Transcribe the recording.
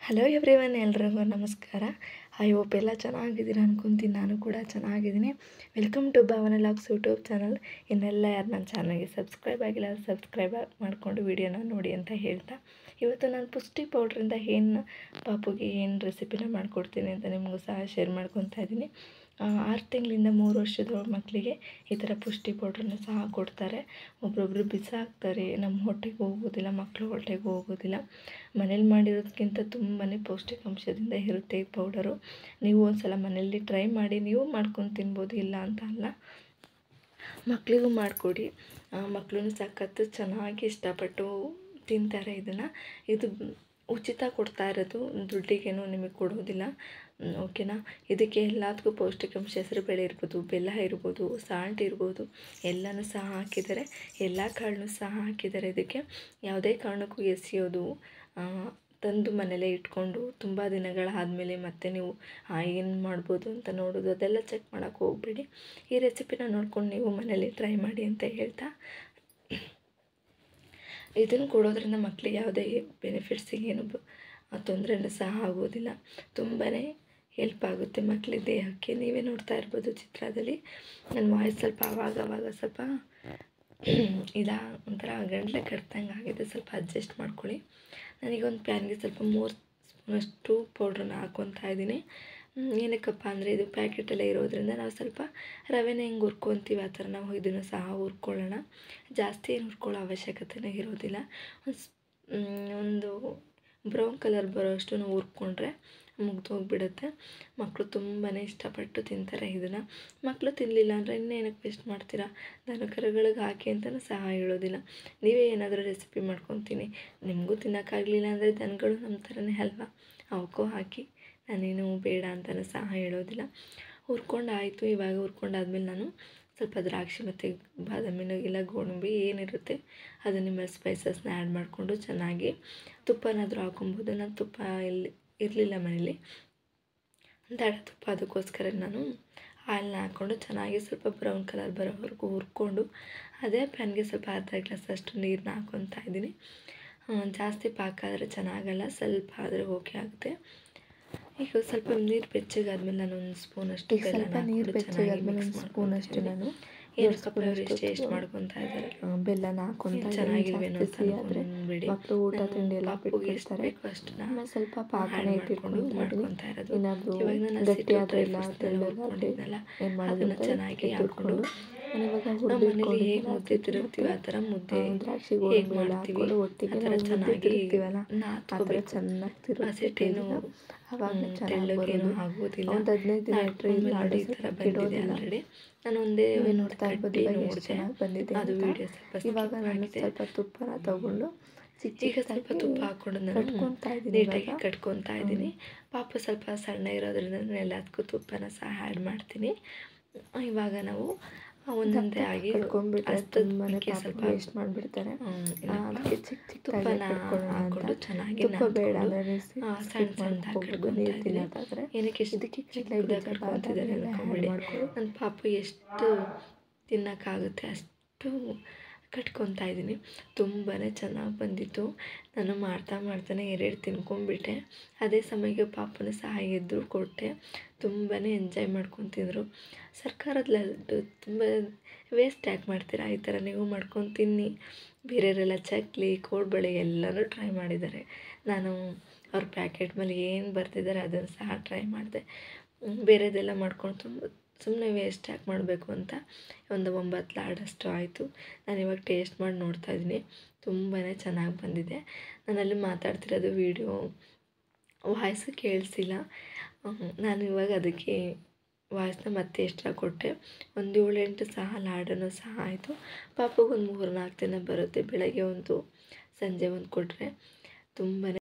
Hello everyone ಎಲ್ರಿಗೂ ನಮಸ್ಕಾರ I hope ಎಲ್ಲ ಚೆನ್ನಾಗಿದ್ದೀರಾ ಅನ್ಕೊತೀನಿ ನಾನು ಕೂಡ ಚೆನ್ನಾಗಿದ್ದೀನಿ welcome to Bhavana logs YouTube channel ಇನ್ನೆಲ್ಲ ಯಾರು ನನ್ನ ಚಾನಲ್ಗೆ ಸಬ್ಸ್ಕ್ರೈಬ್ ಆಗಿಲ್ಲ ಸಬ್ಸ್ಕ್ರೈಬ್ ಮಾಡಿಕೊಂಡು ವಿಡಿಯೋನ ನೋಡಿ ಅಂತ ಹೇಳ್ತಾ ಇವತ್ತು ನಾನು ಪುಷ್ಟಿ ಪೌಡ್ರಿಂದ ಏನು ಪಾಪುಗೆ ಏನು ರೆಸಿಪಿನ ಮಾಡಿಕೊಡ್ತೀನಿ ಅಂತ ನಿಮಗೂ ಸಹ ಶೇರ್ ಮಾಡ್ಕೊತಾ ಇದ್ದೀನಿ ಆರು ತಿಂಗಳಿಂದ ಮೂರು ವರ್ಷದ ಮಕ್ಕಳಿಗೆ ಈ ಥರ ಪುಷ್ಟಿ ಪೌಡ್ರನ್ನ ಸಹ ಕೊಡ್ತಾರೆ ಒಬ್ರೊಬ್ರು ಬಿಸಾಕ್ತಾರೆ ನಮ್ಮ ಹೊಟ್ಟೆಗೆ ಹೋಗೋದಿಲ್ಲ ಮಕ್ಕಳು ಹೊಟ್ಟೆಗೆ ಹೋಗೋದಿಲ್ಲ ಮನೇಲಿ ಮಾಡಿರೋದಕ್ಕಿಂತ ತುಂಬಾ ಪೌಷ್ಟಿಕಾಂಶದಿಂದ ಇರುತ್ತೆ ಈ ಪೌಡರು ನೀವು ಒಂದು ಸಲ ಮನೆಯಲ್ಲಿ ಟ್ರೈ ಮಾಡಿ ನೀವು ಮಾಡ್ಕೊಂಡು ತಿನ್ಬೋದು ಇಲ್ಲ ಅಂತ ಅಲ್ಲ ಮಕ್ಕಳಿಗೂ ಮಾಡಿಕೊಡಿ ಮಕ್ಕಳು ಸಖತ್ತು ಚೆನ್ನಾಗಿ ಇಷ್ಟಪಟ್ಟು ತಿಂತಾರೆ ಇದನ್ನು ಇದು ಉಚಿತ ಕೊಡ್ತಾ ಇರೋದು ದುಡ್ಡಿಗೇನು ನಿಮಗೆ ಕೊಡೋದಿಲ್ಲ ಓಕೆನಾ ಇದಕ್ಕೆ ಎಲ್ಲದಕ್ಕೂ ಪೌಷ್ಟಿಕಾಂಶ ಹೆಸರು ಬೇಳೆ ಇರ್ಬೋದು ಬೆಲ್ಲ ಇರ್ಬೋದು ಸಾಲ್ಟ್ ಇರ್ಬೋದು ಎಲ್ಲನೂ ಸಹ ಹಾಕಿದ್ದಾರೆ ಎಲ್ಲ ಕಾಳನ್ನೂ ಸಹ ಹಾಕಿದ್ದಾರೆ ಇದಕ್ಕೆ ಯಾವುದೇ ಕಾರಣಕ್ಕೂ ಎಸೆಯೋದು ತಂದು ಮನೇಲೇ ಇಟ್ಕೊಂಡು ತುಂಬ ದಿನಗಳಾದಮೇಲೆ ಮತ್ತೆ ನೀವು ಏನು ಮಾಡ್ಬೋದು ಅಂತ ನೋಡೋದು ಅದೆಲ್ಲ ಚೆಕ್ ಮಾಡೋಕ್ಕೆ ಹೋಗಬೇಡಿ ಈ ರೆಸಿಪಿನ ನೋಡ್ಕೊಂಡು ನೀವು ಮನೇಲಿ ಟ್ರೈ ಮಾಡಿ ಅಂತ ಹೇಳ್ತಾ ಇದನ್ನು ಕೊಡೋದ್ರಿಂದ ಮಕ್ಕಳಿಗೆ ಯಾವುದೇ ಬೆನಿಫಿಟ್ಸಿಗೆ ಏನು ತೊಂದರೆನೂ ಸಹ ಆಗೋದಿಲ್ಲ ತುಂಬಾ ಹೆಲ್ಪ್ ಆಗುತ್ತೆ ಮಕ್ಕಳ ದೇಹಕ್ಕೆ ನೀವೇ ನೋಡ್ತಾ ಇರ್ಬೋದು ಚಿತ್ರದಲ್ಲಿ ನನ್ನ ವಾಯ್ಸ್ ಸ್ವಲ್ಪ ಆವಾಗ ಆವಾಗ ಸ್ವಲ್ಪ ಇದಾ ಒಂಥರ ಗಂಟ್ಲೆ ಕಟ್ದಂಗೆ ಆಗಿದೆ ಸ್ವಲ್ಪ ಅಡ್ಜಸ್ಟ್ ಮಾಡ್ಕೊಳ್ಳಿ ನನಗೆ ಒಂದು ಪ್ಯಾನ್ಗೆ ಸ್ವಲ್ಪ ಮೂರು ಸ್ಪೂನಷ್ಟು ಪೌಡ್ರನ್ನ ಹಾಕ್ಕೊತಾ ಇದ್ದೀನಿ ಏನಕ್ಕಪ್ಪ ಅಂದರೆ ಇದು ಪ್ಯಾಕೆಟೆಲ್ಲ ಇರೋದ್ರಿಂದ ನಾವು ಸ್ವಲ್ಪ ರವೆನ ಹೆಂಗೆ ಹುರ್ಕೊತೀವಿ ಆ ಥರ ನಾವು ಇದನ್ನು ಸಹ ಹುರ್ಕೊಳ್ಳೋಣ ಜಾಸ್ತಿ ಏನು ಹುರ್ಕೊಳ್ಳೋ ಅವಶ್ಯಕತೆನೇ ಇರೋದಿಲ್ಲ ಒಂದು ಬ್ರೌನ್ ಕಲರ್ ಬರೋಷ್ಟು ನಾವು ಹುರ್ಕೊಂಡ್ರೆ ಮುಗ್ದೋಗ್ಬಿಡುತ್ತೆ ಮಕ್ಕಳು ತುಂಬಾ ಇಷ್ಟಪಟ್ಟು ತಿಂತಾರೆ ಇದನ್ನು ಮಕ್ಕಳು ತಿನ್ನಲಿಲ್ಲ ಅಂದರೆ ಇನ್ನೇನಕ್ಕೆ ವೇಸ್ಟ್ ಮಾಡ್ತೀರಾ ದನ ಕರುಗಳಿಗೆ ಹಾಕಿ ಅಂತಲೂ ಸಹ ಹೇಳೋದಿಲ್ಲ ನೀವೇ ಏನಾದರೂ ರೆಸಿಪಿ ಮಾಡ್ಕೊತೀನಿ ನಿಮಗೂ ತಿನ್ನೋಕ್ಕಾಗಲಿಲ್ಲ ಅಂದರೆ ದನಗಳು ನಮ್ಮ ಥರನೇ ಅಲ್ವಾ ಅವಕ್ಕೂ ಹಾಕಿ ನಾನೇನು ಬೇಡ ಅಂತಲೂ ಸಹ ಹೇಳೋದಿಲ್ಲ ಹುರ್ಕೊಂಡು ಆಯಿತು ಇವಾಗ ಹುರ್ಕೊಂಡಾದ್ಮೇಲೆ ನಾನು ಸ್ವಲ್ಪ ದ್ರಾಕ್ಷಿ ಮತ್ತು ಬಾದಾಮಿನ ಇಲ್ಲ ಗೋಡಂಬಿ ಏನಿರುತ್ತೆ ಅದು ನಿಮ್ಮ ಸ್ಪೈಸಸ್ನ ಆ್ಯಡ್ ಮಾಡಿಕೊಂಡು ಚೆನ್ನಾಗಿ ತುಪ್ಪನಾದರೂ ಹಾಕೊಬೋದು ನಾನು ತುಪ್ಪ ಇಲ್ಲಿ ಇರಲಿಲ್ಲ ಮನೇಲಿ ದಡ ತುಪ್ಪ ಅದಕ್ಕೋಸ್ಕರ ನಾನು ಆಯಿಲ್ನ ಹಾಕ್ಕೊಂಡು ಚೆನ್ನಾಗಿ ಸ್ವಲ್ಪ ಬ್ರೌನ್ ಕಲರ್ ಬರೋವರೆಗೂ ಹುರ್ಕೊಂಡು ಅದೇ ಪ್ಯಾನ್ಗೆ ಸ್ವಲ್ಪ ಅರ್ಧ ಗ್ಲಾಸ್ ಅಷ್ಟು ನೀರನ್ನ ಹಾಕ್ಕೊತಾ ಇದ್ದೀನಿ ಜಾಸ್ತಿ ಪಾಕ ಆದರೆ ಚೆನ್ನಾಗಲ್ಲ ಸ್ವಲ್ಪ ಆದರೆ ಓಕೆ ಆಗುತ್ತೆ ಈಗ ಸ್ವಲ್ಪ ನೀರು ಬೆಚ್ಚಗಾದ್ಮೇಲೆ ನಾನು ಒಂದು ಸ್ಪೂನಷ್ಟು ಸ್ವಲ್ಪ ನೀರು ಬೆಚ್ಚಗಾದ್ಮೇಲೆ ಒಂದು ಸ್ಪೂನಷ್ಟು ನಾನು ಟೇಸ್ಟ್ ಮಾಡ್ಕೊತಾ ಇದ್ದಾರೆ ಬೆಲ್ಲನ ಹಾಕೊಂತ ಚೆನ್ನಾಗಿಲ್ವೇ ಸಿಹಿ ಆದರೆ ಮಕ್ಕಳು ಊಟ ತಿಂಡಿ ಎಲ್ಲ ಬಿಟ್ಬಿಡ್ತಾರೆ ಅಷ್ಟು ಆಮೇಲೆ ಸ್ವಲ್ಪ ಪಾಕನೆ ಇಟ್ಟಿಟ್ಕೊಂಡು ಮಾಡ್ಕೊತಾ ಇರೋದು ಏನಾದರೂ ಇವಾಗ ನಾನು ಗಟ್ಟಿ ಹಸಿಟ್ಟು ಆದರೆ dry ಇಲ್ಲ fruits ಎಲ್ಲ ಹುರ್ಕೊಂಡಿದ್ನಲ್ಲ, ಏನು ಅದನ್ನ ಮಾಡೋದು ಚೆನ್ನಾಗಿ ಹಾಕ್ಕೊಂಡು ನಾನು ಇವಾಗ ನಾವು ಮನೇಲಿ ಹೇಗೆ ಹುರಿದಿಟ್ಕೊಂಡಿದ್ದೆಲ್ಲ ಮುದ್ದೆ ತಿರುಗ್ತೀವಿ ಆ ಥರ ಮುದ್ದೆ ದ್ರಾಕ್ಷಿ ಹೇಗೆ ಗೋಡಂಬಿ ಎಲ್ಲ ಮಾಡ್ತೀವಿ ಹಾಕ್ಕೊಂಡು ಒಟ್ಟಿಗೆ ಆ ಥರ ನಾವು ಮುದ್ದೆ ಚೆನ್ನಾಗಿ ತಿರುಗ್ತೀವಲ್ಲ ಆ ಥರ ನಾದ್ಕೋಬೇಕು ಚೆನ್ನಾಗಿ ಹಸಿಟ್ಟೇನು ತಿರುಗ್ತಿದ್ದೀವಿ ಅವಾಗ ಹ್ಮ್, ಚೆನ್ನಾಗಿ ತೆಳ್ಳಗೇನು ಬರೋದು ಆಗೋದಿಲ್ಲ ಒಂದು ಹದಿನೈದು ದಿನ ಇಟ್ಟರೆ ನಾದ್ಕೊಂಡ್ಮೇಲೆ ಇಲ್ಲ ನೋಡಿ ಈ ಥರ ಬಂದಿದೆ ಆಲ್ರೆಡಿ ನಾನು ಒಂದೇ ನೀವೇ ಒಂದು ನೋಡ್ತಾ ಇರ್ಬೋದು ಕಡ್ಡಿ ಇವಾಗ ಎಷ್ಟು ನೋಡಿದೆ ಚೆನ್ನಾಗಿ ಬಂದಿದೆ ಅದು ಅಂತ. ವಿಡಿಯೋ ಸ್ವಲ್ಪ ಇವಾಗ skip ನಾನು ಆಗಿದೆ. ಸ್ವಲ್ಪ ತುಪ್ಪನ ತಗೊಂಡು ಚಿಕ್ಕ ಈಗ ಸ್ವಲ್ಪ ತುಪ್ಪ ಹಾಕ್ಕೊಂಡು ನಾನು ಕಟ್ಕೊತಾ ಇದ್ದೀನಿ ನೀಟಾಗಿ ಇವಾಗ. ಕಟ್ಕೊತಾ ಇದ್ದೀನಿ ಪಾಪ ಸ್ವಲ್ಪ ಸಣ್ಣ ಇರೋದ್ರಿಂದ ನಾನು ಎಲ್ಲದಕ್ಕೂ ತುಪ್ಪನ ಸಹ ಆ್ಯಡ್ ಮಾಡ್ತೀನಿ ಇವಾಗ ನಾವು ಒಂದೊಂದೇ ಆಗಿ ಕಟ್ಕೊಂಡ್ಬಿಟ್ರೆ ಹಸ್ತದ ತುಂಬಾನೇ ಮಿಕ್ಕಿ ಪಾಪ ಸ್ವಲ್ಪ ವೇಸ್ಟ್ ಮಾಡಿಬಿಡ್ತಾರೆ ಹ್ಮ್, ಇಲ್ಲ. ಅದಕ್ಕೆ ಚಿಕ್ಕ ಚಿಕ್ಕದಾಗಿ ತುಪ್ಪನ ಕಟ್ಕೊಳ್ಳೋಣ ಹಾಕ್ಕೊಂಡು ಅಂತ ಚೆನ್ನಾಗಿ ತುಪ್ಪ ಬೇಡ ನಾದ್ಕೊಂಡು, ಅಂದರೆ ಆ, ಸಣ್ಣ ಸಣ್ಣದಾಗಿ ಹೋಗ್ಬೋದು ಕಟ್ಕೊತಾ ನೀರು ಇದ್ದೀನಿ. ತಿನ್ನೋದಾದ್ರೆ ಏನಕ್ಕೆ ಇಷ್ಟು ಇದಕ್ಕೆ ಚಿಕ್ಕದಾಗಿ ಕಡಲೆ ಬೀಜ ಕಟ್ಕೊತಿದ್ದಾರೆ ಬಾದಾಮಿ ಎಲ್ಲ ಅನ್ಕೊಂಬಿಡಿ add ಮಾಡ್ಕೊಳ್ಳಿ. ನನ್ನ ಪಾಪು ಎಷ್ಟು ತಿನ್ನೋಕ್ಕಾಗುತ್ತೆ ಅಷ್ಟು ಕಟ್ಕೊತಾ ಇದ್ದೀನಿ ತುಂಬಾ ಚೆನ್ನಾಗಿ ಬಂದಿತ್ತು ನಾನು ಮಾಡ್ತಾ ಮಾಡ್ತಾನೆ ಎರಡು ತಿನ್ಕೊಂಡ್ಬಿಟ್ಟೆ ಅದೇ ಸಮಯಕ್ಕೆ ಪಾಪನ ಸಹ ಎದ್ದು ಕೊಟ್ಟೆ ತುಂಬಾ ಎಂಜಾಯ್ ಮಾಡ್ಕೊಂಡು ತಿಂದರು ಸರ್ಕಾರದ ಲಡ್ಡು ತುಂಬ ವೇಸ್ಟ್ ಯಾಕೆ ಮಾಡ್ತೀರಾ ಈ ಥರ ನೀವು ಮಾಡ್ಕೊಂಡು ತಿನ್ನಿ ಬೇರೆಯವರೆಲ್ಲ ಚಕ್ಲಿ ಕೋಡ್ಬಳೆ ಎಲ್ಲನೂ ಟ್ರೈ ಮಾಡಿದ್ದಾರೆ ನಾನು ಅವ್ರ ಪ್ಯಾಕೆಟ್ ಮೇಲೆ ಏನು ಬರ್ತಿದ್ದಾರೆ ಅದನ್ನು ಸಹ ಟ್ರೈ ಮಾಡಿದೆ ಬೇರೆದೆಲ್ಲ ಮಾಡ್ಕೊಂಡು ತುಂಬ ಸುಮ್ಮನೆ ವೇಸ್ಟ್ ಯಾಕೆ ಮಾಡಬೇಕು ಅಂತ ಒಂದು ಒಂಬತ್ತು ಲಾಡಷ್ಟು ಆಯಿತು ನಾನು ಇವಾಗ ಟೇಸ್ಟ್ ಮಾಡಿ ನೋಡ್ತಾ ಇದ್ದೀನಿ ತುಂಬಾ ಚೆನ್ನಾಗಿ ಬಂದಿದೆ ನಾನಲ್ಲಿ ಮಾತಾಡ್ತಿರೋದು ವೀಡಿಯೋ ವಾಯ್ಸು ಕೇಳಿಸಿಲ್ಲ ನಾನು ಇವಾಗ ಅದಕ್ಕೆ ವಾಯ್ಸ್ನ ಮತ್ತೆ ಎಕ್ಸ್ಟ್ರಾ ಕೊಟ್ಟೆ ಒಂದು ಏಳೆಂಟು ಸಹ ಲಾಡನ್ನು ಸಹ ಆಯಿತು ಪಾಪಗೆ ಒಂದು ಮೂರು ನಾಲ್ಕು ದಿನ ಬರುತ್ತೆ ಬೆಳಗ್ಗೆ ಒಂದು ಸಂಜೆ ಒಂದು ಕೊಟ್ಟರೆ ತುಂಬಾ